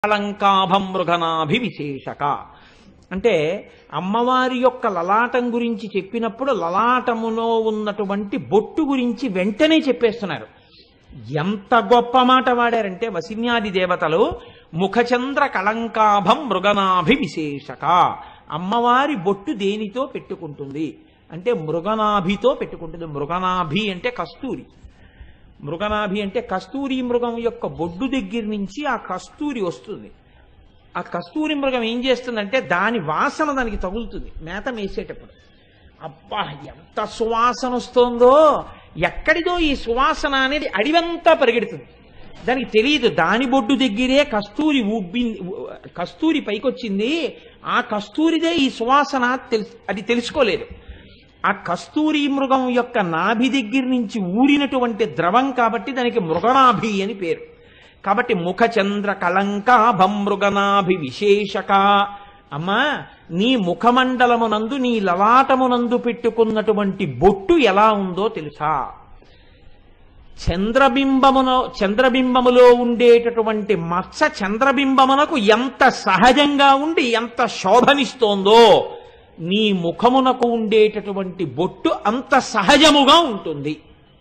కళంకాభం మృగనాభి విశేషక అంటే అమ్మవారి యొక్క లలాటం గురించి చెప్పినప్పుడు లలాటములో ఉన్నటువంటి బొట్టు గురించి వెంటనే చెప్పేస్తున్నారు ఎంత గొప్ప మాట వాడారంటే వసిన్యాది దేవతలు ముఖచంద్ర కళంకాభం మృగనాభి విశేషక అమ్మవారి బొట్టు దేనితో పెట్టుకుంటుంది అంటే మృగనాభితో పెట్టుకుంటుంది మృగనాభి అంటే కస్తూరి మృగనాభి అంటే కస్తూరి మృగం యొక్క బొడ్డు దగ్గర నుంచి ఆ కస్తూరి వస్తుంది ఆ కస్తూరి మృగం ఏం చేస్తుందంటే దాని వాసన దానికి తగులుతుంది మేత మేసేటప్పుడు అబ్బా ఎంత సువాసన వస్తుందో ఎక్కడిదో ఈ సువాసన అనేది అడివంతా పరిగెడుతుంది దానికి తెలియదు దాని బొడ్డు దగ్గరే కస్తూరి ఉబ్బి కస్తూరి పైకొచ్చింది ఆ కస్తూరిదే ఈ సువాసన తెలు అది తెలుసుకోలేదు ఆ కస్తూరి మృగం యొక్క నాభి దగ్గర నుంచి ఊరినటువంటి ద్రవం కాబట్టి దానికి మృగనాభి అని పేరు కాబట్టి ముఖచంద్ర కళంకాభం మృగనాభి విశేషక అమ్మా నీ ముఖమండలమునందు నీ లలాటమునందు పెట్టుకున్నటువంటి బొట్టు ఎలా ఉందో తెలుసా చంద్రబింబమున చంద్రబింబములో ఉండేటటువంటి మత్స చంద్రబింబమునకు ఎంత సహజంగా ఉండి ఎంత శోభనిస్తోందో నీ ముఖమునకు ఉండేటటువంటి బొట్టు అంత సహజముగా ఉంటుంది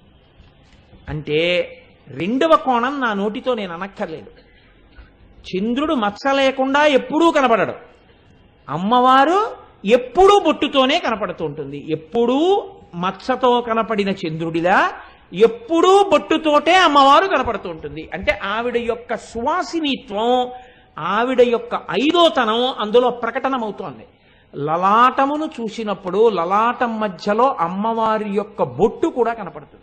అంటే రెండవ కోణం నా నోటితో నేను అనక్కర్లేదు చంద్రుడు మచ్చ లేకుండా ఎప్పుడూ కనపడడు అమ్మవారు ఎప్పుడూ బొట్టుతోనే కనపడుతూ ఉంటుంది ఎప్పుడూ మచ్చతో కనపడిన చంద్రుడిలా ఎప్పుడూ బొట్టుతోటే అమ్మవారు కనపడుతూ ఉంటుంది అంటే ఆవిడ యొక్క సువాసినిత్వం ఆవిడ యొక్క ఐదోతనం అందులో ప్రకటనమవుతోంది లలాటమును చూసినప్పుడు లలాటం మధ్యలో అమ్మవారి యొక్క బొట్టు కూడా కనపడుతుంది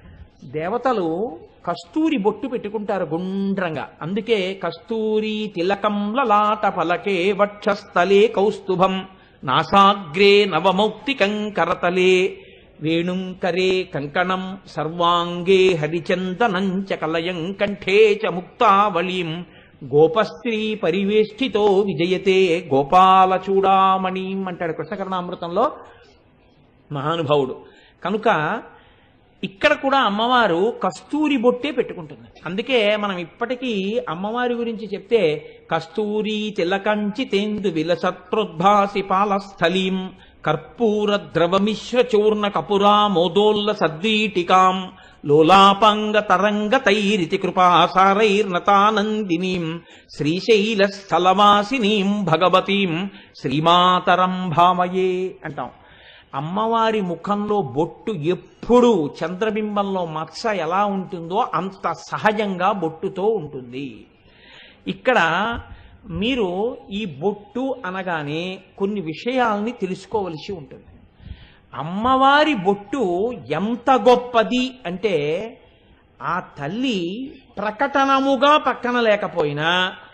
దేవతలు కస్తూరి బొట్టు పెట్టుకుంటారు గుండ్రంగా అందుకే కస్తూరి తిలకం లలాట ఫలకే వక్షస్థలే కౌస్తుభం నాసాగ్రే నవమౌక్తికం కరతలే వేణుంకరే కంకణం సర్వాంగే హరిచందనం చ కలయం కంఠే చ ముక్తావళీం గోపస్త్రీ పరివేష్టితో విజయతే గోపాల చూడామణిం అంటాడు కృష్ణకర్ణామృతంలో మహానుభావుడు కనుక ఇక్కడ కూడా అమ్మవారు కస్తూరి బొట్టే పెట్టుకుంటుంది అందుకే మనం ఇప్పటికీ అమ్మవారి గురించి చెప్తే కస్తూరి తిలకంచి తేందు విలసత్రోద్భాసి పాలస్థలీం కర్పూర ద్రవమిశ్ర చూర్ణ కపురా మోదోల్ల సద్వీటికాం లోలాపాంగ తరంగ తైరితి కృపాసారైర్నతానందినీం శ్రీశైల స్థలవాసినీం భగవతీం శ్రీమాతరం భామయే అంటాం అమ్మవారి ముఖంలో బొట్టు ఎప్పుడూ చంద్రబింబంలో మత్స ఎలా ఉంటుందో అంత సహజంగా బొట్టుతో ఉంటుంది ఇక్కడ మీరు ఈ బొట్టు అనగానే కొన్ని విషయాల్ని తెలుసుకోవలసి ఉంటుంది అమ్మవారి బొట్టు ఎంత గొప్పది అంటే ఆ తల్లి ప్రకటనముగా పక్కన లేకపోయినా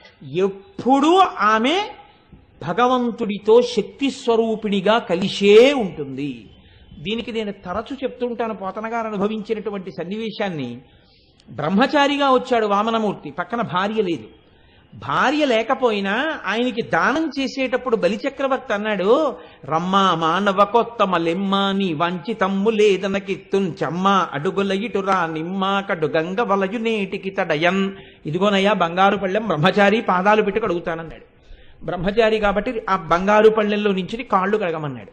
ఎప్పుడూ ఆమె భగవంతుడితో శక్తి స్వరూపిణిగా కలిసే ఉంటుంది దీనికి నేను తరచు చెప్తుంటాను పోతన గారు అనుభవించినటువంటి సన్నివేశాన్ని బ్రహ్మచారిగా వచ్చాడు వామనమూర్తి పక్కన భార్య లేదు భార్య లేకపోయినా ఆయనకి దానం చేసేటప్పుడు బలిచక్రవర్తి అన్నాడు రమ్మా మానవ కొత్తమ లెమ్మాని వంచి తమ్ము లేదనకిత్తున్ చెమ్మ అడుగుల ఇటురా నిమ్మ కడు గంగ వలయు నేటికి తడయన్ ఇదిగోనయ్యా బంగారు పళ్ళెం బ్రహ్మచారి పాదాలు పెట్టి కడుగుతానన్నాడు బ్రహ్మచారి కాబట్టి ఆ బంగారు పళ్ళెల్లో నుంచి కాళ్ళు కడగమన్నాడు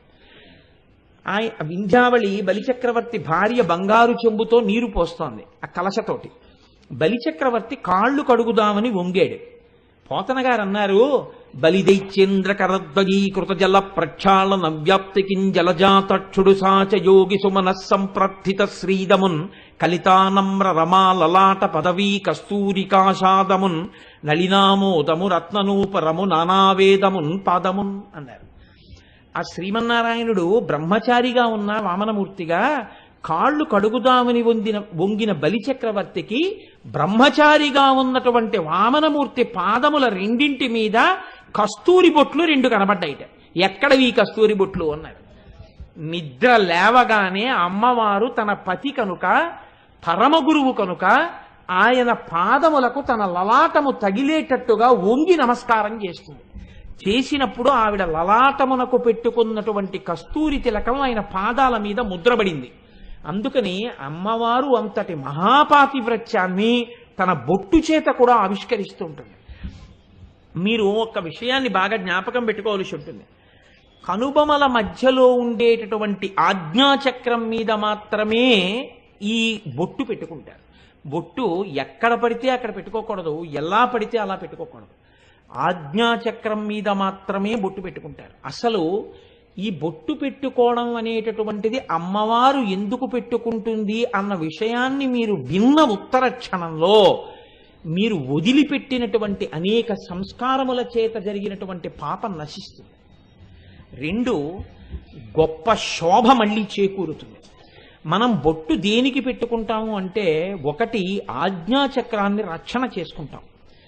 ఆయ వింధ్యావళి బలిచక్రవర్తి భార్య బంగారు చెంబుతో నీరు పోస్తోంది ఆ కలశతోటి బలిచక్రవర్తి కాళ్ళు కడుగుదామని వంగాడు పోతన గారు అన్నారు బలిదైచ్యేంద్ర కరద్వయీకృత జల ప్రక్షాళన వ్యాప్తికిం జలజాతక్షుడు సాచ యోగి సుమన సంప్రర్థిత శ్రీదమున్ కలితానమ్ర రమా లలాట పదవీ కస్తూరికాషాదమున్ నళినామోదము రత్ననూపరము నానావేదమున్ పాదమున్ అన్నారు ఆ శ్రీమన్నారాయణుడు బ్రహ్మచారిగా ఉన్న వామనమూర్తిగా కాళ్ళు కడుగుదామని వందిన వంగిన బలిచక్రవర్తికి బ్రహ్మచారిగా ఉన్నటువంటి వామనమూర్తి పాదముల రెండింటి మీద కస్తూరి బొట్లు రెండు కనబడ్డాయిట ఎక్కడవి ఈ కస్తూరి బొట్లు అన్నారు నిద్ర లేవగానే అమ్మవారు తన పతి కనుక పరమగురువు కనుక ఆయన పాదములకు తన లలాటము తగిలేటట్టుగా వంగి నమస్కారం చేస్తుంది చేసినప్పుడు ఆవిడ లలాటమునకు పెట్టుకున్నటువంటి కస్తూరి తిలకం ఆయన పాదాల మీద ముద్రబడింది అందుకని అమ్మవారు అంతటి మహాపాతివ్రత్యాన్ని తన బొట్టు చేత కూడా ఆవిష్కరిస్తూ ఉంటుంది మీరు ఒక విషయాన్ని బాగా జ్ఞాపకం పెట్టుకోవాల్సి ఉంటుంది కనుబొమల మధ్యలో ఉండేటటువంటి ఆజ్ఞాచక్రం మీద మాత్రమే ఈ బొట్టు పెట్టుకుంటారు బొట్టు ఎక్కడ పడితే అక్కడ పెట్టుకోకూడదు ఎలా పడితే అలా పెట్టుకోకూడదు ఆజ్ఞాచక్రం మీద మాత్రమే బొట్టు పెట్టుకుంటారు అసలు ఈ బొట్టు పెట్టుకోవడం అనేటటువంటిది అమ్మవారు ఎందుకు పెట్టుకుంటుంది అన్న విషయాన్ని మీరు విన్న ఉత్తర క్షణంలో మీరు వదిలిపెట్టినటువంటి అనేక సంస్కారముల చేత జరిగినటువంటి పాపం నశిస్తుంది రెండు గొప్ప శోభ మళ్ళీ చేకూరుతుంది మనం బొట్టు దేనికి పెట్టుకుంటాము అంటే ఒకటి ఆజ్ఞాచక్రాన్ని రక్షణ చేసుకుంటాం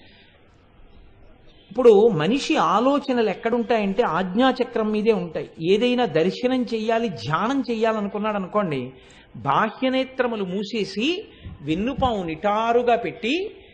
ఇప్పుడు మనిషి ఆలోచనలు ఎక్కడుంటాయంటే ఆజ్ఞాచక్రం మీదే ఉంటాయి ఏదైనా దర్శనం చెయ్యాలి ధ్యానం చెయ్యాలనుకున్నాడు అనుకోండి బాహ్యనేత్రములు మూసేసి వెన్నుపాము నిటారుగా పెట్టి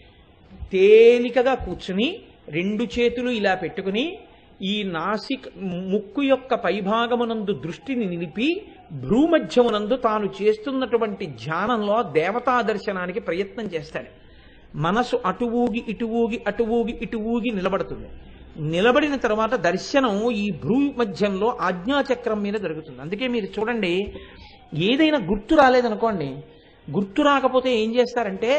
తేలికగా కూర్చుని రెండు చేతులు ఇలా పెట్టుకుని ఈ నాసిక్ ముక్కు యొక్క పైభాగమునందు దృష్టిని నిలిపి భ్రూమధ్యమునందు తాను చేస్తున్నటువంటి ధ్యానంలో దేవతా దర్శనానికి ప్రయత్నం చేస్తాడు మనసు అటు ఊగి ఇటు ఊగి అటు ఊగి ఇటు ఊగి నిలబడుతుంది నిలబడిన తర్వాత దర్శనం ఈ భ్రూ మధ్యంలో ఆజ్ఞాచక్రం మీద జరుగుతుంది అందుకే మీరు చూడండి ఏదైనా గుర్తు రాలేదనుకోండి గుర్తు రాకపోతే ఏం చేస్తారంటే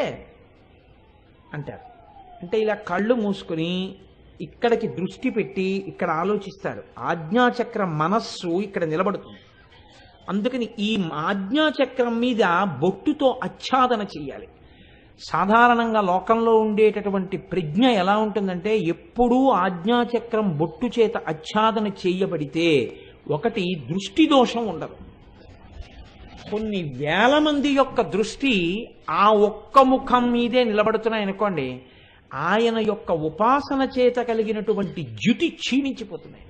అంటారు అంటే ఇలా కళ్ళు మూసుకుని ఇక్కడికి దృష్టి పెట్టి ఇక్కడ ఆలోచిస్తారు ఆజ్ఞాచక్రం మనస్సు ఇక్కడ నిలబడుతుంది అందుకని ఈ ఆజ్ఞాచక్రం మీద బొట్టుతో ఆచ్ఛాదన చేయాలి సాధారణంగా లోకంలో ఉండేటటువంటి ప్రజ్ఞ ఎలా ఉంటుందంటే ఎప్పుడూ ఆజ్ఞాచక్రం బొట్టు చేత ఆచ్ఛాదన చేయబడితే ఒకటి దృష్టి దోషం ఉండదు కొన్ని వేల మంది యొక్క దృష్టి ఆ ఒక్క ముఖం మీదే నిలబడుతున్నాయి అనుకోండి ఆయన యొక్క ఉపాసన చేత కలిగినటువంటి జ్యుతి క్షీణించిపోతున్నాయి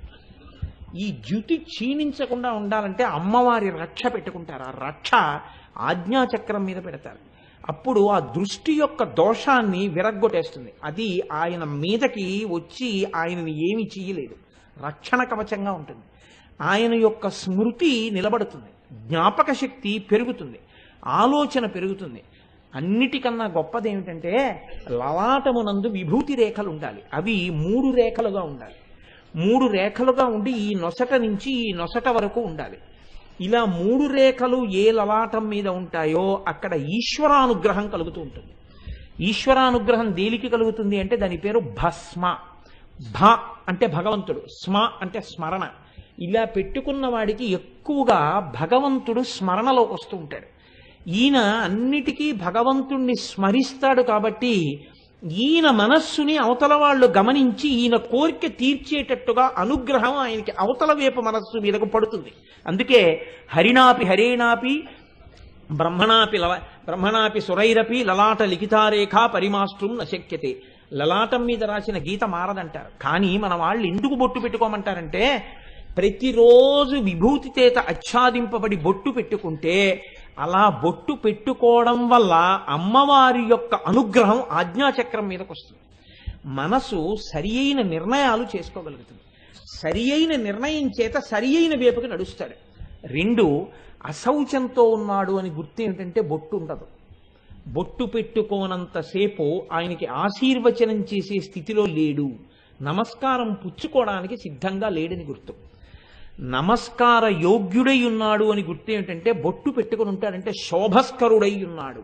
ఈ జ్యుతి క్షీణించకుండా ఉండాలంటే అమ్మవారి రక్ష పెట్టుకుంటారు ఆ రక్ష ఆజ్ఞాచక్రం మీద పెడతారు అప్పుడు ఆ దృష్టి యొక్క దోషాన్ని విరగ్గొట్టేస్తుంది అది ఆయన మీదకి వచ్చి ఆయనని ఏమీ చేయలేదు రక్షణ కవచంగా ఉంటుంది ఆయన యొక్క స్మృతి నిలబడుతుంది జ్ఞాపక శక్తి పెరుగుతుంది ఆలోచన పెరుగుతుంది అన్నిటికన్నా గొప్పది ఏమిటంటే లలాటమునందు విభూతి రేఖలు ఉండాలి అవి మూడు రేఖలుగా ఉండాలి మూడు రేఖలుగా ఉండి ఈ నొసట నుంచి ఈ నొసట వరకు ఉండాలి ఇలా మూడు రేఖలు ఏ లలాటం మీద ఉంటాయో అక్కడ ఈశ్వరానుగ్రహం కలుగుతూ ఉంటుంది ఈశ్వరానుగ్రహం దేనికి కలుగుతుంది అంటే దాని పేరు భస్మ భ అంటే భగవంతుడు స్మ అంటే స్మరణ ఇలా పెట్టుకున్న వాడికి ఎక్కువగా భగవంతుడు స్మరణలోకి వస్తూ ఉంటాడు ఈయన అన్నిటికీ భగవంతుణ్ణి స్మరిస్తాడు కాబట్టి ఈయన మనస్సుని అవతల వాళ్ళు గమనించి ఈయన కోరిక తీర్చేటట్టుగా అనుగ్రహం ఆయనకి అవతల వైపు మనస్సు మీదకు పడుతుంది అందుకే హరిణాపి హరేణాపి బ్రహ్మణాపి లల బ్రహ్మణాపి సురైరపి లలాట లిఖితారేఖ పరిమాష్ట్రం నశక్యతే లలాటం మీద రాసిన గీత మారదంటారు కానీ మన వాళ్ళు ఎందుకు బొట్టు పెట్టుకోమంటారంటే ప్రతిరోజు విభూతి చేత ఆచ్ఛాదింపబడి బొట్టు పెట్టుకుంటే అలా బొట్టు పెట్టుకోవడం వల్ల అమ్మవారి యొక్క అనుగ్రహం ఆజ్ఞాచక్రం మీదకి వస్తుంది మనసు సరి అయిన నిర్ణయాలు చేసుకోగలుగుతుంది సరి అయిన నిర్ణయం చేత సరి అయిన వైపుకి నడుస్తాడు రెండు అశౌచంతో ఉన్నాడు అని గుర్తు ఏమిటంటే బొట్టు ఉండదు బొట్టు పెట్టుకోనంతసేపు ఆయనకి ఆశీర్వచనం చేసే స్థితిలో లేడు నమస్కారం పుచ్చుకోవడానికి సిద్ధంగా లేడని గుర్తు నమస్కార యోగ్యుడై ఉన్నాడు అని గుర్తు ఏమిటంటే బొట్టు పెట్టుకుని ఉంటాడంటే శోభస్కరుడై ఉన్నాడు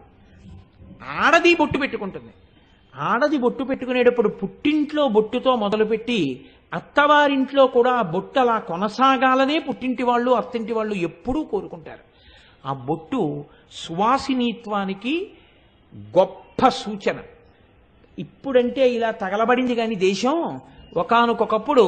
ఆడది బొట్టు పెట్టుకుంటుంది ఆడది బొట్టు పెట్టుకునేటప్పుడు పుట్టింట్లో బొట్టుతో మొదలుపెట్టి అత్తవారింట్లో కూడా ఆ బొట్టు అలా కొనసాగాలనే పుట్టింటి వాళ్ళు అత్తింటి వాళ్ళు ఎప్పుడూ కోరుకుంటారు ఆ బొట్టు సువాసినీత్వానికి గొప్ప సూచన ఇప్పుడంటే ఇలా తగలబడింది కానీ దేశం ఒకానొకప్పుడు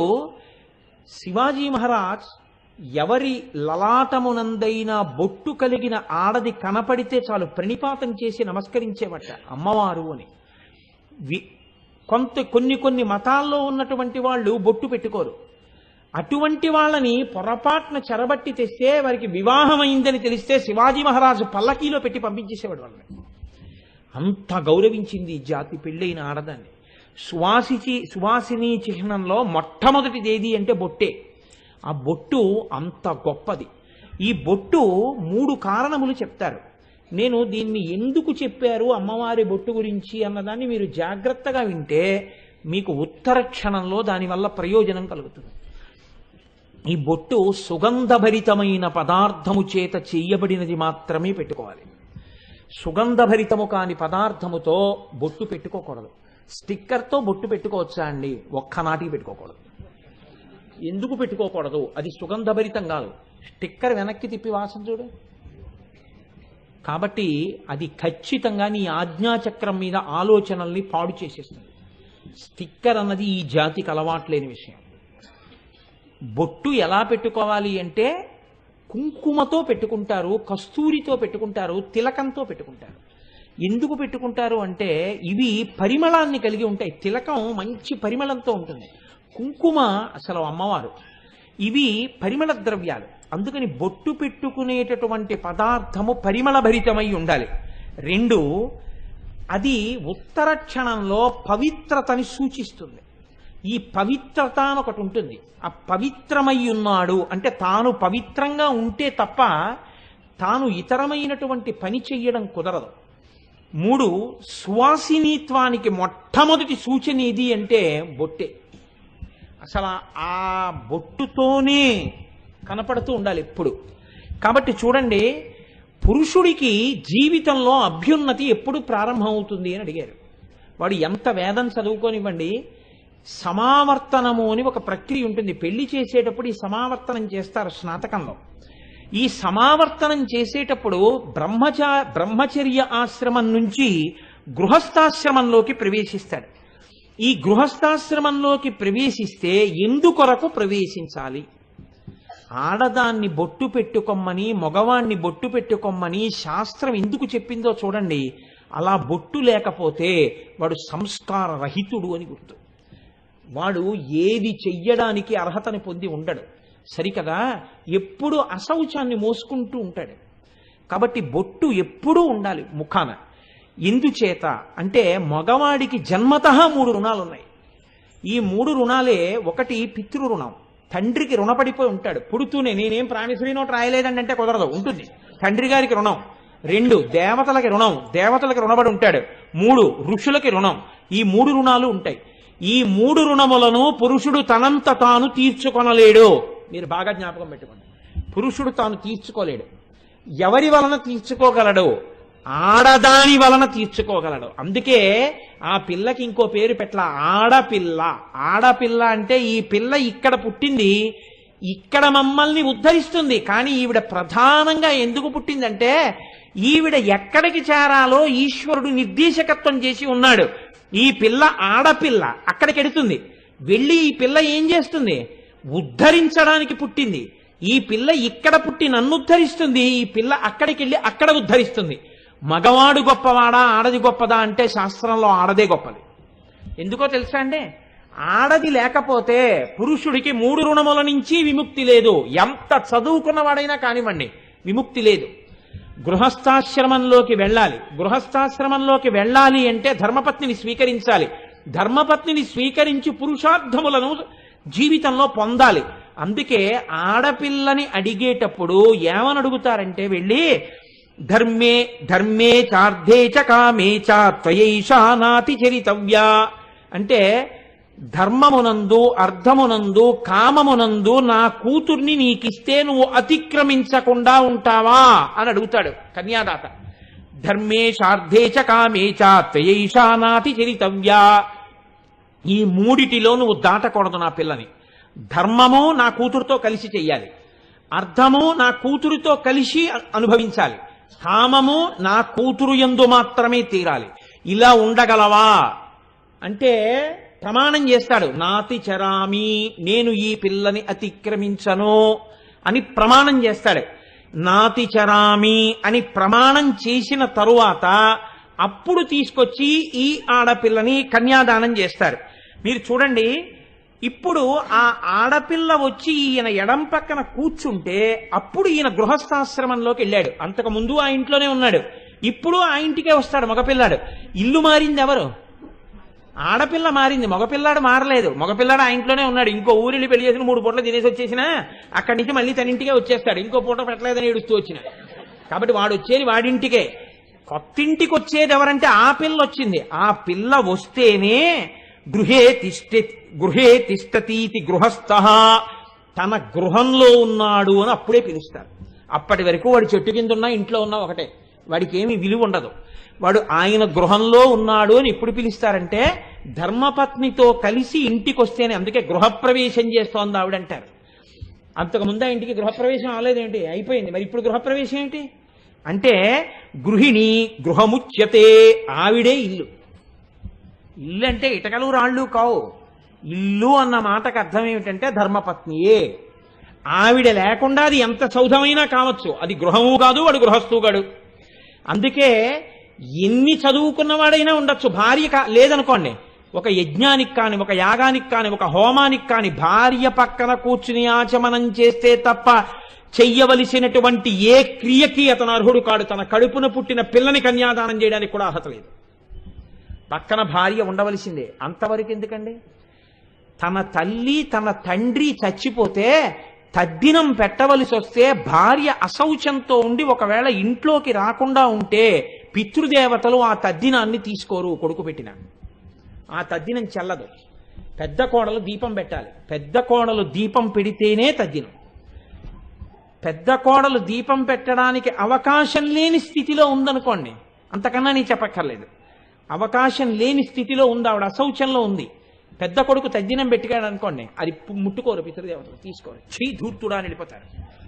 శివాజీ మహారాజ్ ఎవరి లలాటమునందైనా బొట్టు కలిగిన ఆడది కనపడితే చాలు ప్రణిపాతం చేసి నమస్కరించేవట అమ్మవారు అని వి- కొంత కొన్ని కొన్ని మతాల్లో ఉన్నటువంటి వాళ్ళు బొట్టు పెట్టుకోరు అటువంటి వాళ్ళని పొరపాటున చెరబట్టి తెస్తే వారికి వివాహమైందని తెలిస్తే శివాజీ మహారాజు పల్లకీలో పెట్టి పంపించేసేవాడు వాళ్ళని అంత గౌరవించింది ఈ జాతి పెళ్ళైన ఆడదాన్ని సువాసిచి సువాసిని చిహ్నంలో మొట్టమొదటిది ఏది అంటే బొట్టే ఆ బొట్టు అంత గొప్పది ఈ బొట్టు మూడు కారణములు చెప్తారు నేను దీన్ని ఎందుకు చెప్పారు అమ్మవారి బొట్టు గురించి అన్నదాన్ని మీరు జాగ్రత్తగా వింటే మీకు ఉత్తర క్షణంలో దానివల్ల ప్రయోజనం కలుగుతుంది ఈ బొట్టు సుగంధభరితమైన పదార్థము చేత చేయబడినది మాత్రమే పెట్టుకోవాలి సుగంధభరితము కాని పదార్థముతో బొట్టు పెట్టుకోకూడదు స్టిక్కర్తో బొట్టు పెట్టుకోవచ్చా అండి ఒక్కనాటికి పెట్టుకోకూడదు ఎందుకు పెట్టుకోకూడదు అది సుగంధభరితం కాదు స్టిక్కర్ వెనక్కి తిప్పి వాసన చూడు కాబట్టి అది ఖచ్చితంగా నీ ఆజ్ఞాచక్రం మీద ఆలోచనల్ని పాడు చేసేస్తుంది స్టిక్కర్ అన్నది ఈ జాతికి అలవాట్లేని విషయం బొట్టు ఎలా పెట్టుకోవాలి అంటే కుంకుమతో పెట్టుకుంటారు కస్తూరితో పెట్టుకుంటారు తిలకంతో పెట్టుకుంటారు ఎందుకు పెట్టుకుంటారు అంటే ఇవి పరిమళాన్ని కలిగి ఉంటాయి తిలకం మంచి పరిమళంతో ఉంటుంది కుంకుమ అసలు అమ్మవారు ఇవి పరిమళ ద్రవ్యాలు అందుకని బొట్టు పెట్టుకునేటటువంటి పదార్థము పరిమళ భరితమై ఉండాలి రెండు అది ఉత్తర క్షణంలో పవిత్రతని సూచిస్తుంది ఈ పవిత్రత అని ఒకటి ఉంటుంది ఆ పవిత్రమై ఉన్నాడు అంటే తాను పవిత్రంగా ఉంటే తప్ప తాను ఇతరమైనటువంటి పని చెయ్యడం కుదరదు మూడు సువాసినీత్వానికి మొట్టమొదటి సూచన ఏది అంటే బొట్టే అసలు ఆ బొట్టుతోనే కనపడుతూ ఉండాలి ఎప్పుడు కాబట్టి చూడండి పురుషుడికి జీవితంలో అభ్యున్నతి ఎప్పుడు ప్రారంభమవుతుంది అని అడిగారు వాడు ఎంత వేదం చదువుకోనివ్వండి సమావర్తనము అని ఒక ప్రక్రియ ఉంటుంది పెళ్లి చేసేటప్పుడు ఈ సమావర్తనం చేస్తారు స్నాతకంలో ఈ సమావర్తనం చేసేటప్పుడు బ్రహ్మచా బ్రహ్మచర్య ఆశ్రమం నుంచి గృహస్థాశ్రమంలోకి ప్రవేశిస్తాడు ఈ గృహస్థాశ్రమంలోకి ప్రవేశిస్తే ఎందుకొరకు ప్రవేశించాలి ఆడదాన్ని బొట్టు పెట్టుకొమ్మని మగవాణ్ణి బొట్టు పెట్టుకొమ్మని శాస్త్రం ఎందుకు చెప్పిందో చూడండి అలా బొట్టు లేకపోతే వాడు సంస్కార రహితుడు అని గుర్తు వాడు ఏది చెయ్యడానికి అర్హతని పొంది ఉండడు సరికదా ఎప్పుడు అశౌచాన్ని మోసుకుంటూ ఉంటాడు కాబట్టి బొట్టు ఎప్పుడూ ఉండాలి ముఖాన ఎందుచేత అంటే మగవాడికి జన్మతః మూడు రుణాలు ఉన్నాయి ఈ మూడు రుణాలే ఒకటి పితృ రుణం తండ్రికి రుణపడిపోయి ఉంటాడు పుడుతూనే నేనేం ప్రామిసరీ నోట్ రాయలేదండి అంటే కుదరదు ఉంటుంది తండ్రి గారికి రుణం రెండు దేవతలకి రుణం దేవతలకి రుణపడి ఉంటాడు మూడు ఋషులకి రుణం ఈ మూడు రుణాలు ఉంటాయి ఈ మూడు రుణములను పురుషుడు తనంత తాను తీర్చుకొనలేడు మీరు బాగా జ్ఞాపకం పెట్టుకోండి పురుషుడు తాను తీర్చుకోలేడు ఎవరి వలన తీర్చుకోగలడు ఆడదాని వలన తీర్చుకోగలడు అందుకే ఆ పిల్లకి ఇంకో పేరు పెట్ల ఆడపిల్ల ఆడపిల్ల అంటే ఈ పిల్ల ఇక్కడ పుట్టింది ఇక్కడ మమ్మల్ని ఉద్ధరిస్తుంది కానీ ఈవిడ ప్రధానంగా ఎందుకు పుట్టిందంటే ఈవిడ ఎక్కడికి చేరాలో ఈశ్వరుడు నిర్దేశకత్వం చేసి ఉన్నాడు ఈ పిల్ల ఆడపిల్ల అక్కడికి ఎడుతుంది వెళ్ళి ఈ పిల్ల ఏం చేస్తుంది ఉద్ధరించడానికి పుట్టింది ఈ పిల్ల ఇక్కడ పుట్టి నన్ను ఉద్ధరిస్తుంది ఈ పిల్ల అక్కడికి వెళ్ళి అక్కడ ఉద్ధరిస్తుంది మగవాడు గొప్పవాడా ఆడది గొప్పదా అంటే శాస్త్రంలో ఆడదే గొప్పది ఎందుకో తెలుసా అండి ఆడది లేకపోతే పురుషుడికి మూడు రుణముల నుంచి విముక్తి లేదు ఎంత చదువుకున్నవాడైనా కానివ్వండి విముక్తి లేదు గృహస్థాశ్రమంలోకి వెళ్ళాలి గృహస్థాశ్రమంలోకి వెళ్ళాలి అంటే ధర్మపత్నిని స్వీకరించాలి ధర్మపత్నిని స్వీకరించి పురుషార్థములను జీవితంలో పొందాలి అందుకే ఆడపిల్లని అడిగేటప్పుడు ఏమని అడుగుతారంటే వెళ్ళి ధర్మే ధర్మే చార్థే చ కామే చ త్వయైషా నాతి చరితవ్యా అంటే ధర్మమునందు అర్థమునందు కామమునందు నా కూతుర్ని నీకిస్తే నువ్వు అతిక్రమించకుండా ఉంటావా అని అడుగుతాడు కన్యాదాత ధర్మే శార్థే చ కామే చ త్వయైషా నాతి చరితవ్యా ఈ మూడిటిలో నువ్వు దాటకూడదు నా పిల్లని ధర్మము నా కూతురుతో కలిసి చెయ్యాలి అర్థము నా కూతురుతో కలిసి అ- అనుభవించాలి కామము నా కూతురు యందు మాత్రమే తీరాలి ఇలా ఉండగలవా అంటే ప్రమాణం చేస్తాడు నాతి చరామి నేను ఈ పిల్లని అతిక్రమించను అని ప్రమాణం చేస్తాడు నాతి చరామి అని ప్రమాణం చేసిన తరువాత అప్పుడు తీసుకొచ్చి ఈ ఆడపిల్లని కన్యాదానం చేస్తారు మీరు చూడండి ఇప్పుడు ఆ ఆడపిల్ల వచ్చి ఈయన ఎడం పక్కన కూర్చుంటే అప్పుడు ఈయన గృహస్థాశ్రమంలోకి వెళ్ళాడు అంతకు ముందు ఆ ఇంట్లోనే ఉన్నాడు ఇప్పుడు ఆ ఇంటికే వస్తాడు మగపిల్లాడు ఇల్లు మారింది ఎవరు ఆడపిల్ల మారింది మగపిల్లాడు మారలేదు మగపిల్లాడు ఆ ఇంట్లోనే ఉన్నాడు ఇంకో ఊరిని పెళ్లి చేసిన మూడు పూటలు తినేసి వచ్చేసినా అక్కడి నుంచి మళ్ళీ తన ఇంటికే వచ్చేస్తాడు ఇంకో పూట పెట్టలేదని ఏడుస్తూ వచ్చిన కాబట్టి వాడు వచ్చేది వాడింటికే కొత్తింటికి వచ్చేది ఎవరంటే ఆ పిల్ల వచ్చింది ఆ పిల్ల వస్తేనే గృహే తిష్ట గృహే తిష్టతీతి గృహస్థ తన గృహంలో ఉన్నాడు అని అప్పుడే పిలుస్తారు అప్పటి వరకు వాడు చెట్టు కింద ఉన్నా ఇంట్లో ఉన్నా ఒకటే వాడికి ఏమీ విలువ ఉండదు వాడు ఆయన గృహంలో ఉన్నాడు అని ఎప్పుడు పిలుస్తారంటే ధర్మపత్నితో కలిసి ఇంటికి వస్తేనే అందుకే గృహప్రవేశం చేస్తోంది ఆవిడంటారు అంతకు ముందు ఆ ఇంటికి గృహప్రవేశం అవ్వలేదేంటి అయిపోయింది మరి ఇప్పుడు గృహప్రవేశం ఏంటి అంటే గృహిణి గృహముచ్యతే ఆవిడే ఇల్లు ఇల్లు అంటే ఇటకలు రాళ్ళు కావు ఇల్లు అన్న మాటకు అర్థం ఏమిటంటే ధర్మపత్నియే ఆవిడ లేకుండా అది ఎంత సౌధమైనా కావచ్చు అది గృహము కాదు వాడు గృహస్థు కాడు అందుకే ఎన్ని చదువుకున్నవాడైనా ఉండొచ్చు భార్య కా లేదనుకోండి ఒక యజ్ఞానికి కాని ఒక యాగానికి కాని ఒక హోమానికి కాని భార్య పక్కన కూర్చుని ఆచమనం చేస్తే తప్ప చెయ్యవలసినటువంటి ఏ క్రియకి అతను అర్హుడు కాడు తన కడుపున పుట్టిన పిల్లని కన్యాదానం చేయడానికి కూడా అర్హత లేదు పక్కన భార్య ఉండవలసిందే అంతవరకు ఎందుకండి తన తల్లి తన తండ్రి చచ్చిపోతే తద్దినం పెట్టవలసి వస్తే భార్య అశౌచంతో ఉండి ఒకవేళ ఇంట్లోకి రాకుండా ఉంటే పితృదేవతలు ఆ తద్దినాన్ని తీసుకోరు కొడుకు పెట్టిన ఆ తద్దినం చెల్లదు పెద్ద కోడలు దీపం పెట్టాలి పెద్ద కోడలు దీపం పెడితేనే తద్దినం పెద్ద కోడలు దీపం పెట్టడానికి అవకాశం లేని స్థితిలో ఉందనుకోండి అంతకన్నా నేను చెప్పక్కర్లేదు అవకాశం లేని స్థితిలో ఉంది ఆవిడ అశౌచంలో ఉంది పెద్ద కొడుకు తద్దినం పెట్టాడు అనుకోండి అది పు- ముట్టుకోరు పితృదేవతలు తీసుకోరు చీ ధూర్తుడా అని వెళ్ళిపోతారు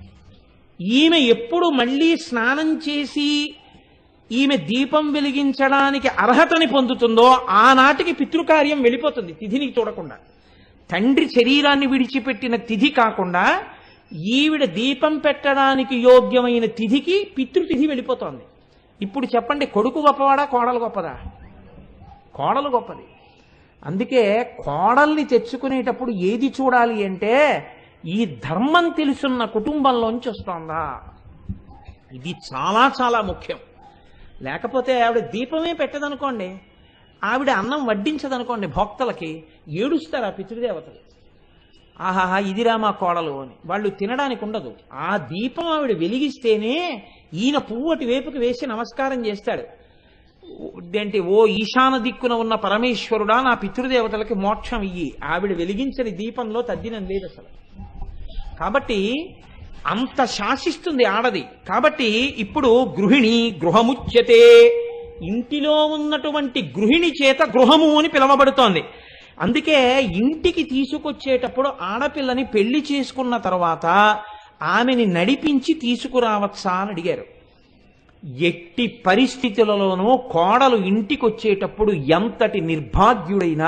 ఈమె ఎప్పుడు మళ్ళీ స్నానం చేసి ఈమె దీపం వెలిగించడానికి అర్హతని పొందుతుందో ఆనాటికి పితృకార్యం వెళ్ళిపోతుంది తిథిని చూడకుండా తండ్రి శరీరాన్ని విడిచిపెట్టిన తిథి కాకుండా ఈవిడ దీపం పెట్టడానికి యోగ్యమైన తిథికి పితృతిథి వెళ్ళిపోతోంది ఇప్పుడు చెప్పండి కొడుకు గొప్పవాడా కోడలు గొప్పదా కోడలు గొప్పది అందుకే కోడల్ని తెచ్చుకునేటప్పుడు ఏది చూడాలి అంటే ఈ ధర్మం తెలుసున్న కుటుంబంలోంచి వస్తోందా ఇది చాలా చాలా ముఖ్యం లేకపోతే ఆవిడ దీపమే పెట్టదనుకోండి ఆవిడ అన్నం వడ్డించదనుకోండి భక్తులకి ఏడుస్తారు ఆ పితృదేవతలు ఆహాహా ఇదిరా మా కోడలు అని వాళ్ళు తినడానికి ఉండదు ఆ దీపం ఆవిడ వెలిగిస్తేనే ఈయన పువ్వు అటు వైపుకి వేసి నమస్కారం చేస్తాడు ఏంటి ఓ ఈశాన దిక్కున ఉన్న పరమేశ్వరుడా నా పితృదేవతలకి మోక్షం ఇయ్యి ఆవిడ వెలిగించని దీపంలో తద్దినం లేదు అసలు కాబట్టి అంత శాసిస్తుంది ఆడది కాబట్టి ఇప్పుడు గృహిణి గృహముచ్యతే ఇంటిలో ఉన్నటువంటి గృహిణి చేత గృహము అని పిలవబడుతోంది అందుకే ఇంటికి తీసుకొచ్చేటప్పుడు ఆడపిల్లని పెళ్లి చేసుకున్న తర్వాత ఆమెని నడిపించి తీసుకురావచ్చా అని అడిగారు ఎట్టి పరిస్థితులలోనూ కోడలు ఇంటికి వచ్చేటప్పుడు ఎంతటి నిర్భాగ్యుడైనా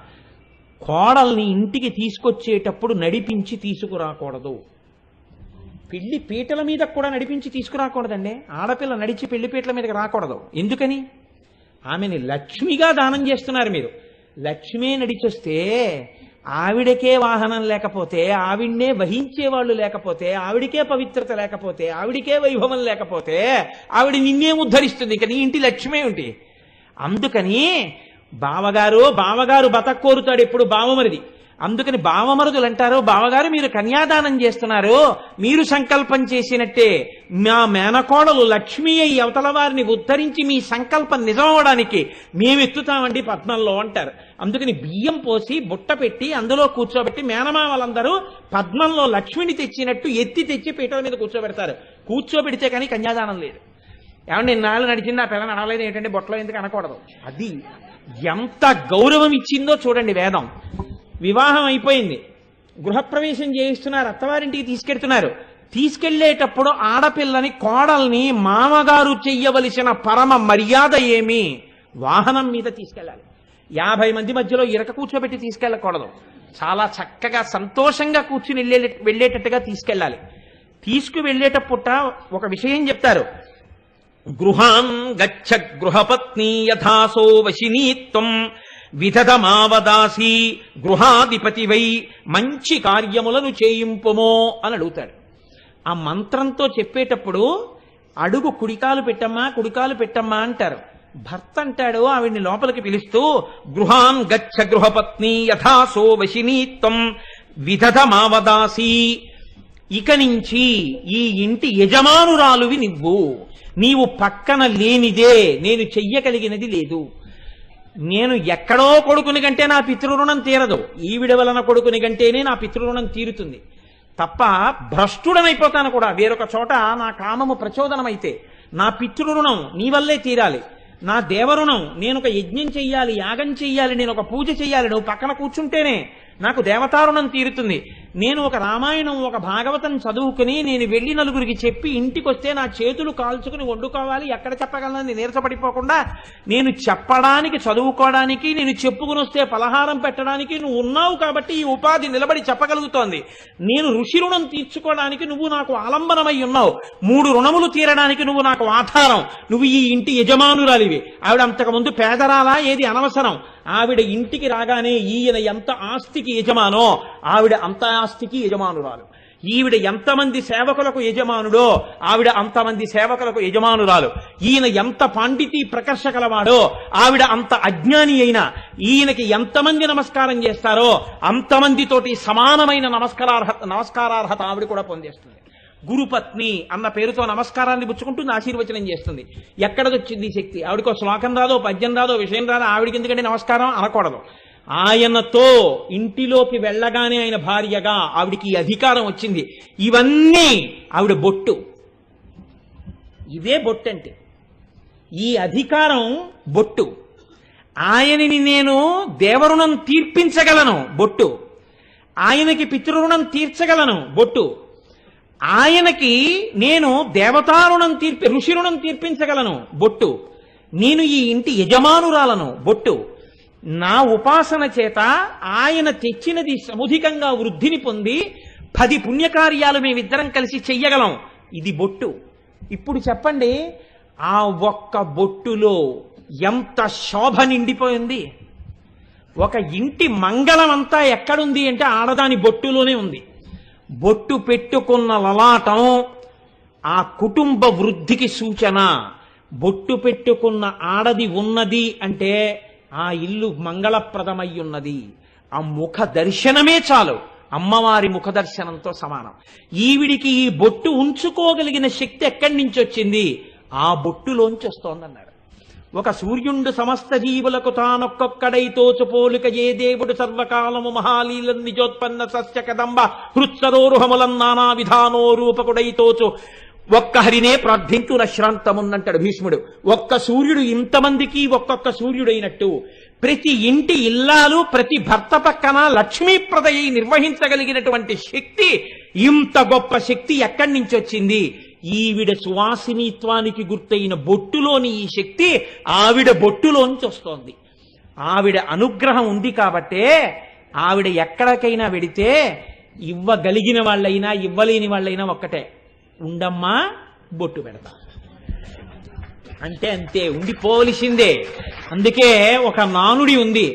కోడల్ని ఇంటికి తీసుకొచ్చేటప్పుడు నడిపించి తీసుకురాకూడదు పెళ్లి పీటల మీద కూడా నడిపించి తీసుకురాకూడదండి ఆడపిల్ల నడిచి పెళ్లి పీటల మీదకి రాకూడదు ఎందుకని ఆమెని లక్ష్మిగా దానం చేస్తున్నారు మీరు లక్ష్మే నడిచొస్తే ఆవిడకే వాహనం లేకపోతే ఆవిడ్నే వహించే వాళ్ళు లేకపోతే ఆవిడికే పవిత్రత లేకపోతే ఆవిడికే వైభవం లేకపోతే ఆవిడ నిన్నేం ఉద్ధరిస్తుంది ఇంకా నీ ఇంటి లక్ష్మే ఉంటి అందుకని బావగారు బావగారు బతక్కోరుతాడు ఎప్పుడు బావమరిది అందుకని బావమరుదులు అంటారు బావగారు మీరు కన్యాదానం చేస్తున్నారు మీరు సంకల్పం చేసినట్టే మా మేనకోడలు లక్ష్మీ అయి అవతల వారిని ఉద్ధరించి మీ సంకల్పం నిజమవడానికి మేము ఎత్తుతామండి పద్మంలో అంటారు అందుకని బియ్యం పోసి బుట్ట పెట్టి అందులో కూర్చోబెట్టి మేనమామలందరూ పద్మంలో లక్ష్మిని తెచ్చినట్టు ఎత్తి తెచ్చి పీటల మీద కూర్చోబెడతారు కూర్చోబెడితే కానీ కన్యాదానం లేదు ఏమండి ఇన్నాళ్ళు నడిచింది ఆ పిల్ల నడవలేదు ఏంటంటే బొట్టలో ఎందుకు అనకూడదు అది ఎంత గౌరవం ఇచ్చిందో చూడండి వేదం వివాహం అయిపోయింది గృహప్రవేశం చేయిస్తున్నారు అత్తవారింటికి తీసుకెళ్తున్నారు తీసుకెళ్లేటప్పుడు ఆడపిల్లని కోడల్ని మామగారు చెయ్యవలసిన పరమ మర్యాద ఏమి వాహనం మీద తీసుకెళ్ళాలి యాభై మంది మధ్యలో ఇరక కూర్చోబెట్టి తీసుకెళ్ళకూడదు చాలా చక్కగా సంతోషంగా కూర్చుని వెళ్ళే వెళ్ళేటట్టుగా తీసుకెళ్ళాలి తీసుకు వెళ్ళేటప్పుట ఒక విషయం చెప్తారు గృహాన్ గచ్చ గృహపత్ని యథాసో వశినీత్వం విధదమావదాసి గృహాధిపతి వై మంచి కార్యములను చేయింపుమో అని అడుగుతాడు ఆ మంత్రంతో చెప్పేటప్పుడు అడుగు కుడికాలు పెట్టమ్మా కుడికాలు పెట్టమ్మా అంటారు భర్త అంటాడు ఆవిడ్ని లోపలికి పిలుస్తూ గృహాన్ గచ్చ గృహపత్ని యథాసో వశినీత్వం విధదమావదాసి ఇక నుంచి ఈ ఇంటి యజమానురాలువి నువ్వు నీవు పక్కన లేనిదే నేను చెయ్యగలిగినది లేదు నేను ఎక్కడో కొడుకుని కంటే నా పితృరుణం తీరదు ఈవిడ వలన కొడుకుని కంటేనే నా పితృరుణం తీరుతుంది తప్ప భ్రష్టుడనైపోతాను కూడా వేరొక చోట నా కామము ప్రచోదనమైతే నా పితృరుణం నీ వల్లే తీరాలి నా దేవరుణం నేను ఒక యజ్ఞం చెయ్యాలి యాగం చెయ్యాలి నేను ఒక పూజ చెయ్యాలి నువ్వు పక్కన కూర్చుంటేనే నాకు దేవతారుణం తీరుతుంది నేను ఒక రామాయణం ఒక భాగవతం చదువుకుని నేను వెళ్ళి నలుగురికి చెప్పి ఇంటికి వస్తే నా చేతులు కాల్చుకుని వండుకోవాలి ఎక్కడ చెప్పగలనని నీరసపడిపోకుండా నేను చెప్పడానికి చదువుకోవడానికి నేను చెప్పుకుని వస్తే పలహారం పెట్టడానికి నువ్వు ఉన్నావు కాబట్టి ఈ ఉపాధి నిలబడి చెప్పగలుగుతోంది నేను ఋషి రుణం తీర్చుకోవడానికి నువ్వు నాకు ఆలంబనమై ఉన్నావు మూడు రుణములు తీరడానికి నువ్వు నాకు ఆధారం నువ్వు ఈ ఇంటి యజమానురాలివి ఆవిడ అంతకుముందు పేదరాలా ఏది అనవసరం ఆవిడ ఇంటికి రాగానే ఈయన ఎంత ఆస్తికి యజమానో ఆవిడ అంత ఆస్తికి యజమానురాలు ఈవిడ ఎంతమంది సేవకులకు యజమానుడో ఆవిడ అంతమంది సేవకులకు యజమానురాలు ఈయన ఎంత పాండితి ప్రకర్ష కలవాడో ఆవిడ అంత అజ్ఞాని అయినా ఈయనకి ఎంతమంది నమస్కారం చేస్తారో అంతమందితోటి సమానమైన నమస్కారార్హత నమస్కారార్హత ఆవిడ కూడా పొందేస్తుంది గురుపత్ని అన్న పేరుతో నమస్కారాన్ని పుచ్చుకుంటుంది ఆశీర్వచనం చేస్తుంది ఎక్కడదొచ్చింది ఈ శక్తి ఆవిడకో శ్లోకం రాదో పద్యం రాదో విషయం రాదో ఆవిడకి ఎందుకంటే నమస్కారం అనకూడదు ఆయనతో ఇంటిలోకి వెళ్ళగానే ఆయన భార్యగా ఆవిడికి ఈ అధికారం వచ్చింది ఇవన్నీ ఆవిడ బొట్టు ఇదే బొట్టు అంటే ఈ అధికారం బొట్టు ఆయనని నేను దేవరుణం తీర్పించగలను బొట్టు ఆయనకి పితృరుణం తీర్చగలను బొట్టు ఆయనకి నేను దేవతారుణం తీర్పి ఋషి రుణం తీర్పించగలను బొట్టు నేను ఈ ఇంటి యజమానురాలను బొట్టు నా ఉపాసన చేత ఆయన తెచ్చినది సముధికంగా వృద్ధిని పొంది పది పుణ్యకార్యాలు మేమిద్దరం కలిసి చెయ్యగలం ఇది బొట్టు ఇప్పుడు చెప్పండి ఆ ఒక్క బొట్టులో ఎంత శోభ నిండిపోయింది ఒక ఇంటి మంగళం అంతా ఎక్కడుంది అంటే ఆడదాని బొట్టులోనే ఉంది బొట్టు పెట్టుకున్న లలాటం ఆ కుటుంబ వృద్ధికి సూచన బొట్టు పెట్టుకున్న ఆడది ఉన్నది అంటే ఆ ఇల్లు మంగళప్రదమై ఉన్నది ఆ ముఖ దర్శనమే చాలు అమ్మవారి ముఖ దర్శనంతో సమానం ఈవిడికి ఈ బొట్టు ఉంచుకోగలిగిన శక్తి ఎక్కడి నుంచి వచ్చింది ఆ బొట్టులోంచి వస్తోందన్నారు ఒక సూర్యుండు సమస్త జీవులకు తానొక్కొక్కడై తోచుపోలిక ఏ దేవుడు సర్వకాలము మహాలీల నిజోత్పన్న సస్య కదంబ హృత్సరోరుహములం నానా విధానో రూపకుడై తోచు ఒక్క హరినే ప్రార్థించు నశ్రాంతమున్నంటాడు భీష్ముడు ఒక్క సూర్యుడు ఇంతమందికి ఒక్కొక్క సూర్యుడైనట్టు ప్రతి ఇంటి ఇల్లాలు ప్రతి భర్త పక్కన లక్ష్మీప్రదయ్యి నిర్వహించగలిగినటువంటి శక్తి ఇంత గొప్ప శక్తి ఎక్కడి నుంచి వచ్చింది ఈవిడ సువాసినిత్వానికి గుర్తయిన బొట్టులోని ఈ శక్తి ఆవిడ బొట్టులోంచి వస్తోంది ఆవిడ అనుగ్రహం ఉంది కాబట్టే ఆవిడ ఎక్కడికైనా వెడితే ఇవ్వగలిగిన వాళ్ళైనా ఇవ్వలేని వాళ్ళైనా ఒక్కటే ఉండమ్మా బొట్టు పెడతా అంటే అంతే ఉండిపోవలసిందే అందుకే ఒక నానుడి ఉంది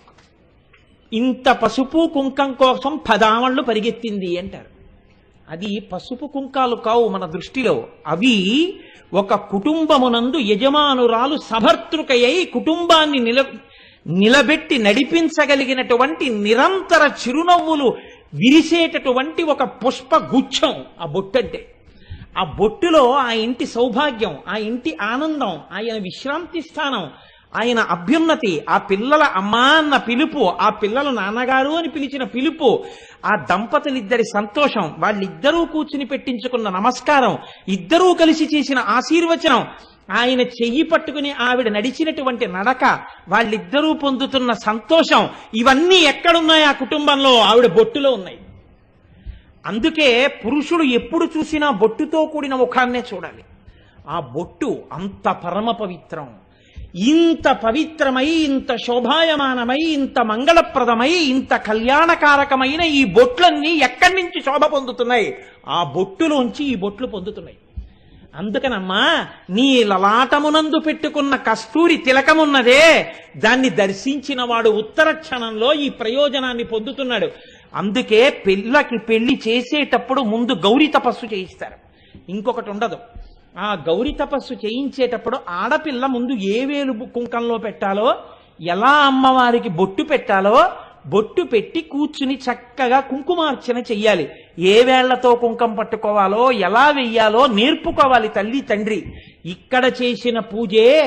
ఇంత పసుపు కుంకం కోసం పదామళ్ళు పరిగెత్తింది అంటారు అది పసుపు కుంకాలు కావు మన దృష్టిలో అవి ఒక కుటుంబమునందు యజమానురాలు సభర్తృకయ్యి కుటుంబాన్ని నిల నిలబెట్టి నడిపించగలిగినటువంటి నిరంతర చిరునవ్వులు విరిసేటటువంటి ఒక పుష్ప గుచ్ఛం ఆ బొట్టంటే ఆ బొట్టులో ఆ ఇంటి సౌభాగ్యం ఆ ఇంటి ఆనందం ఆయన విశ్రాంతి స్థానం ఆయన అభ్యున్నతి ఆ పిల్లల అమ్మా అన్న పిలుపు ఆ పిల్లలు నాన్నగారు అని పిలిచిన పిలుపు ఆ దంపతులిద్దరి సంతోషం వాళ్ళిద్దరూ కూర్చుని పెట్టించుకున్న నమస్కారం ఇద్దరూ కలిసి చేసిన ఆశీర్వచనం ఆయన చెయ్యి పట్టుకుని ఆవిడ నడిచినటువంటి నడక వాళ్ళిద్దరూ పొందుతున్న సంతోషం ఇవన్నీ ఎక్కడున్నాయి ఆ కుటుంబంలో ఆవిడ బొట్టులో ఉన్నాయి అందుకే పురుషుడు ఎప్పుడు చూసినా బొట్టుతో కూడిన ముఖాన్నే చూడాలి ఆ బొట్టు అంత పరమ పవిత్రం ఇంత పవిత్రమై ఇంత శోభాయమానమై ఇంత మంగళప్రదమై ఇంత కళ్యాణకారకమైన ఈ బొట్లన్నీ ఎక్కడి నుంచి శోభ పొందుతున్నాయి ఆ బొట్టులోంచి ఈ బొట్లు పొందుతున్నాయి అందుకనమ్మా నీ లలాటమునందు పెట్టుకున్న కస్తూరి తిలకమున్నదే దాన్ని దర్శించిన వాడు ఉత్తర క్షణంలో ఈ ప్రయోజనాన్ని పొందుతున్నాడు అందుకే పిల్లకి పెళ్లి చేసేటప్పుడు ముందు గౌరీ తపస్సు చేయిస్తారు ఇంకొకటి ఉండదు ఆ గౌరీ తపస్సు చేయించేటప్పుడు ఆడపిల్ల ముందు ఏ వేలు కుంకంలో పెట్టాలో ఎలా అమ్మవారికి బొట్టు పెట్టాలో బొట్టు పెట్టి కూర్చుని చక్కగా కుంకుమార్చన చెయ్యాలి ఏ వేళ్లతో కుంకం పట్టుకోవాలో ఎలా వెయ్యాలో నేర్పుకోవాలి తల్లి తండ్రి ఇక్కడ చేసిన పూజే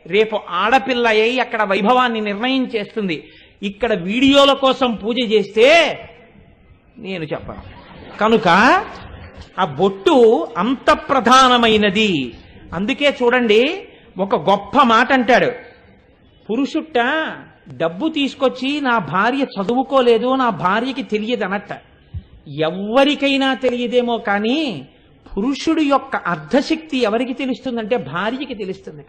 రేపు ఆడపిల్ల అయి అక్కడ వైభవాన్ని నిర్ణయం చేస్తుంది ఇక్కడ వీడియోల కోసం పూజ చేస్తే నేను చెప్పను కనుక ఆ బొట్టు అంత ప్రధానమైనది అందుకే చూడండి ఒక గొప్ప మాట అంటాడు పురుషుట్ట డబ్బు తీసుకొచ్చి నా భార్య చదువుకోలేదు నా భార్యకి తెలియదు అనట్ట ఎవ్వరికైనా తెలియదేమో కానీ పురుషుడు యొక్క అర్ధశక్తి ఎవరికి తెలుస్తుందంటే భార్యకి తెలుస్తుంది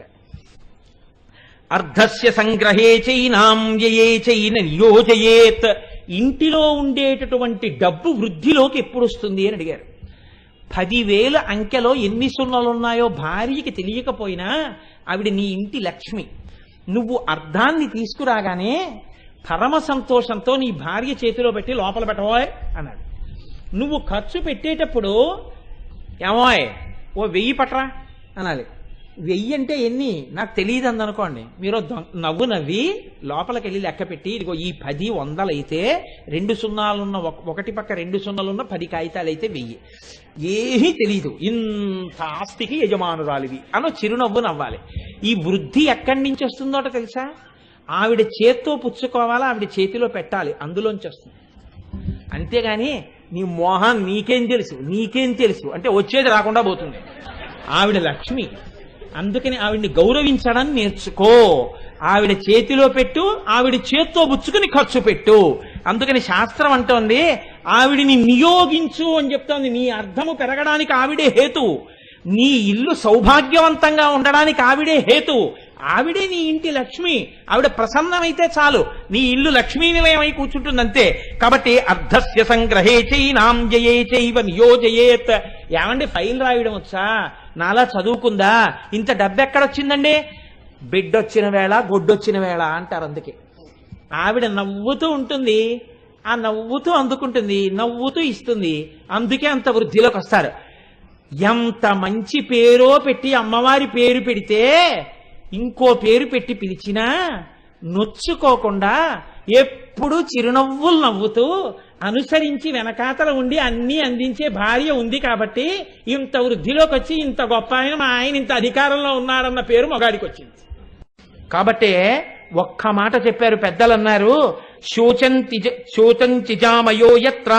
అర్ధస్య సంగ్రహే చైనాం వ్యయే చైన నియోజయేత్ ఇంటిలో ఉండేటటువంటి డబ్బు వృద్ధిలోకి ఎప్పుడు వస్తుంది అని అడిగారు పదివేల అంకెలో ఎన్ని సున్నలు ఉన్నాయో భార్యకి తెలియకపోయినా ఆవిడ నీ ఇంటి లక్ష్మి నువ్వు అర్ధాన్ని తీసుకురాగానే పరమ సంతోషంతో నీ భార్య చేతిలో పెట్టి లోపల పెట్టబోయ్ అన్నాడు నువ్వు ఖర్చు పెట్టేటప్పుడు ఏమోయ్ ఓ వెయ్యి పట్రా అనాలి వెయ్యి అంటే ఎన్ని నాకు తెలియదు అందనుకోండి మీరు దొ- నవ్వు నవ్వి లోపలికి వెళ్ళి లెక్క పెట్టి ఇదిగో ఈ పది వందలైతే రెండు సున్నాలున్న ఒక- ఒకటి పక్క రెండు సున్నాలున్న పది కాగితాలు అయితే వెయ్యి ఏమీ తెలియదు ఇంత ఆస్తికి యజమానురాలివి అనో చిరునవ్వు నవ్వాలి ఈ వృద్ధి ఎక్కడి నుంచి వస్తుందోట తెలుసా ఆవిడ చేత్తో పుచ్చుకోవాలా ఆవిడ చేతిలో పెట్టాలి అందులోంచి వస్తుంది అంతేగాని నీ మోహం నీకేం తెలుసు నీకేం తెలుసు అంటే వచ్చేది రాకుండా పోతుంది ఆవిడ లక్ష్మి అందుకని ఆవిడ్ని గౌరవించడం నేర్చుకో ఆవిడ చేతిలో పెట్టు ఆవిడ చేత్తో బుచ్చుకుని ఖర్చు పెట్టు అందుకని శాస్త్రం అంటోంది ఆవిడిని నియోగించు అని చెప్తోంది నీ అర్థము పెరగడానికి ఆవిడే హేతు నీ ఇల్లు సౌభాగ్యవంతంగా ఉండడానికి ఆవిడే హేతు ఆవిడే నీ ఇంటి లక్ష్మి ఆవిడ ప్రసన్నమైతే చాలు నీ ఇల్లు లక్ష్మీ నిలయమై కూర్చుంటుంది అంతే కాబట్టి అర్ధస్య సంగ్రహే చైనాం జయే చైవ నియోజయేత్ ఏమండి ఫైల్ రాయడం వచ్చా నాలా చదువుకుందా ఇంత డబ్బు ఎక్కడొచ్చిందండి బిడ్డొచ్చిన వేళ గొడ్డొచ్చిన వేళ అంటారు అందుకే ఆవిడ నవ్వుతూ ఉంటుంది ఆ నవ్వుతూ అందుకుంటుంది నవ్వుతూ ఇస్తుంది అందుకే అంత వృద్ధిలోకి వస్తారు ఎంత మంచి పేరో పెట్టి అమ్మవారి పేరు పెడితే ఇంకో పేరు పెట్టి పిలిచినా నొచ్చుకోకుండా ఎప్పుడు చిరునవ్వులు నవ్వుతూ అనుసరించి వెనకాతల ఉండి అన్నీ అందించే భార్య ఉంది కాబట్టి ఇంత వృద్ధిలోకి వచ్చి ఇంత గొప్ప ఆయన మా ఆయన ఇంత అధికారంలో ఉన్నాడన్న పేరు మొగాడికి వచ్చింది కాబట్టే ఒక్క మాట చెప్పారు పెద్దలు అన్నారు శోచంతి శోచంచిజామయో యత్ర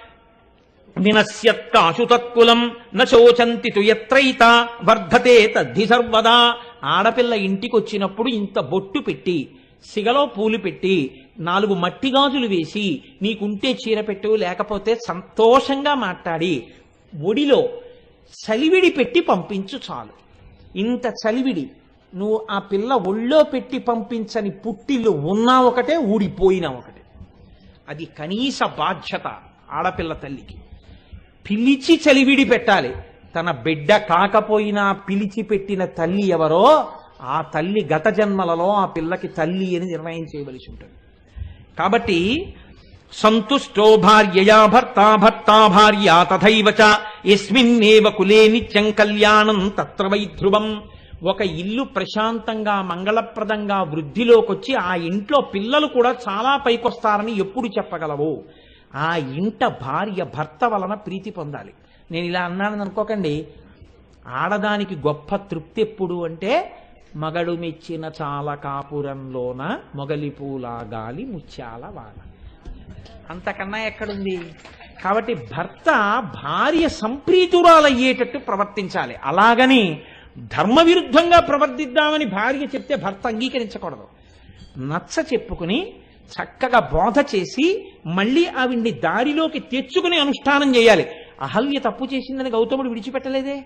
వినశ్యత్కాశు తత్కులం నశోచంతి తు ఎత్రైత వర్ధతే తద్ధి సర్వదా ఆడపిల్ల ఇంటికి వచ్చినప్పుడు ఇంత బొట్టు పెట్టి సిగలో పూలు పెట్టి నాలుగు మట్టి గాజులు వేసి నీకుంటే చీర పెట్టు లేకపోతే సంతోషంగా మాట్లాడి ఒడిలో చలివిడి పెట్టి పంపించు చాలు ఇంత చలివిడి నువ్వు ఆ పిల్ల ఒళ్ళో పెట్టి పంపించని పుట్టిల్లు ఉన్నా ఒకటే ఊడిపోయినా ఒకటే అది కనీస బాధ్యత ఆడపిల్ల తల్లికి పిలిచి చలివిడి పెట్టాలి తన బిడ్డ కాకపోయినా పిలిచి పెట్టిన తల్లి ఎవరో ఆ తల్లి గత జన్మలలో ఆ పిల్లకి తల్లి అని నిర్ణయం చేయవలసి ఉంటుంది కాబట్టి సంతుష్టో భార్యయా భర్త భర్త భార్య తథైవ చ ఎస్మిన్నేవ కులే నిత్యం కళ్యాణం తత్ర వై ధ్రువం ఒక ఇల్లు ప్రశాంతంగా మంగళప్రదంగా వృద్ధిలోకొచ్చి ఆ ఇంట్లో పిల్లలు కూడా చాలా పైకొస్తారని ఎప్పుడు చెప్పగలవు ఆ ఇంట భార్య భర్త వలన ప్రీతి పొందాలి నేను ఇలా అన్నానని అనుకోకండి ఆడదానికి గొప్ప తృప్తి ఎప్పుడు అంటే మగడు మెచ్చిన చాలా కాపురంలోన మొగలి పూల గాలి ముత్యాల వాన అంతకన్నా ఎక్కడుంది కాబట్టి భర్త భార్య సంప్రీతురాలయ్యేటట్టు ప్రవర్తించాలి అలాగని ధర్మ విరుద్ధంగా ప్రవర్తిద్దామని భార్య చెప్తే భర్త అంగీకరించకూడదు నచ్చ చెప్పుకుని చక్కగా బోధ చేసి మళ్ళీ ఆవిడ్ని దారిలోకి తెచ్చుకుని అనుష్ఠానం చేయాలి అహల్య తప్పు చేసిందని గౌతముడు విడిచిపెట్టలేదే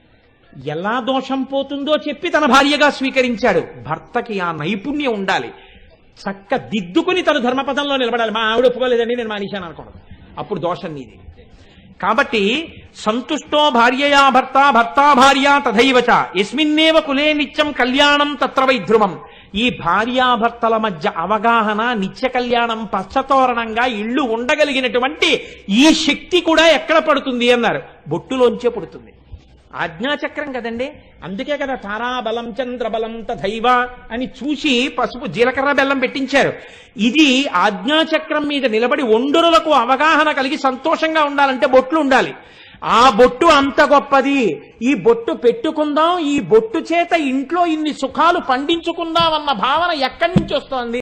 ఎలా దోషం పోతుందో చెప్పి తన భార్యగా స్వీకరించాడు భర్తకి ఆ నైపుణ్యం ఉండాలి చక్క దిద్దుకుని తను ధర్మపదంలో నిలబడాలి మా ఆవిడ ఒప్పుకోలేదండి నేను మానేశాను అనకూడదు అప్పుడు దోషం నీది కాబట్టి సంతుష్టో భార్యయా భర్త భర్త భార్య తథైవ చ ఎస్మిన్నేవ కులే నిత్యం కళ్యాణం తత్ర వై ధ్రువం ఈ భార్యాభర్తల మధ్య అవగాహన నిత్య కళ్యాణం పచ్చతోరణంగా ఇళ్ళు ఉండగలిగినటువంటి ఈ శక్తి కూడా ఎక్కడ పడుతుంది అన్నారు బొట్టులోంచే పుడుతుంది ఆజ్ఞాచక్రం కదండి అందుకే కదా తారాబలం చంద్రబలం తథైవ అని చూసి పసుపు జీలకర్ర బెల్లం పెట్టించారు ఇది ఆజ్ఞాచక్రం మీద నిలబడి ఒండరులకు అవగాహన కలిగి సంతోషంగా ఉండాలంటే బొట్లు ఉండాలి ఆ బొట్టు అంత గొప్పది ఈ బొట్టు పెట్టుకుందాం ఈ బొట్టు చేత ఇంట్లో ఇన్ని సుఖాలు పండించుకుందాం అన్న భావన ఎక్కడి నుంచి వస్తోంది